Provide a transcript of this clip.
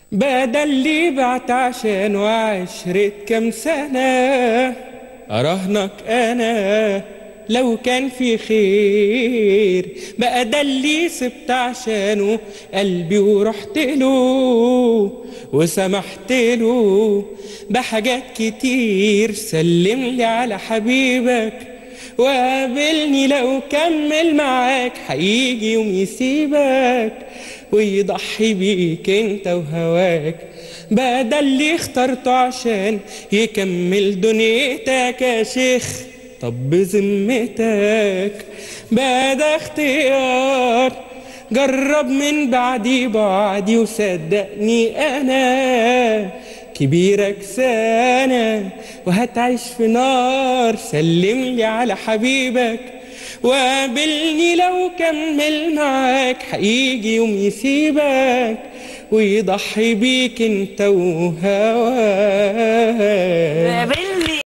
بدل اللي بعت عشان وعشرة كام سنة أراهنك أنا لو كان في خير بقى ده اللي سبت عشانه قلبي ورحت له وسمحت له بحاجات كتير سلم لي على حبيبك وقابلني لو كمل معاك هيجي يوم يسيبك ويضحي بيك انت وهواك بقى ده اللي اخترته عشان يكمل دنيتك يا شيخ طب بذمتك بقى ده اختيار جرب من بعدي بعدي وصدقني انا كبيرك سنة وهتعيش في نار سلم لي على حبيبك وقابلني لو كمل معاك هيجي يوم يسيبك ويضحي بيك انت وهواك